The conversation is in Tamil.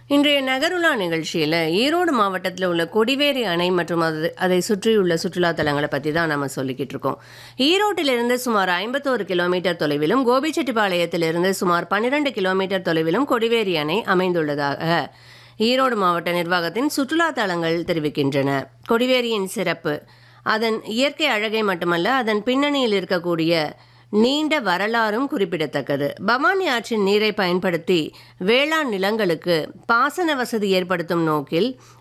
இன்றைய நகருலா நிகழ்ச்சியில் ஈரோடு மாவட்டத்தில் உள்ள கொடிவேரி அணை மற்றும் அது அதை சுற்றியுள்ள சுற்றுலா தலங்களை பற்றி தான் நம்ம சொல்லிக்கிட்டு இருக்கோம் ஈரோட்டிலிருந்து சுமார் ஐம்பத்தோரு கிலோமீட்டர் தொலைவிலும் கோபிச்செட்டிப்பாளையத்திலிருந்து சுமார் பன்னிரெண்டு கிலோமீட்டர் தொலைவிலும் கொடிவேரி அணை அமைந்துள்ளதாக ஈரோடு மாவட்ட நிர்வாகத்தின் சுற்றுலா தலங்கள் தெரிவிக்கின்றன கொடிவேரியின் சிறப்பு அதன் இயற்கை அழகை மட்டுமல்ல அதன் பின்னணியில் இருக்கக்கூடிய நீண்ட வரலாறும் குறிப்பிடத்தக்கது பவானி ஆற்றின் நீரை பயன்படுத்தி வேளாண் நிலங்களுக்கு பாசன வசதி ஏற்படுத்தும் நோக்கில்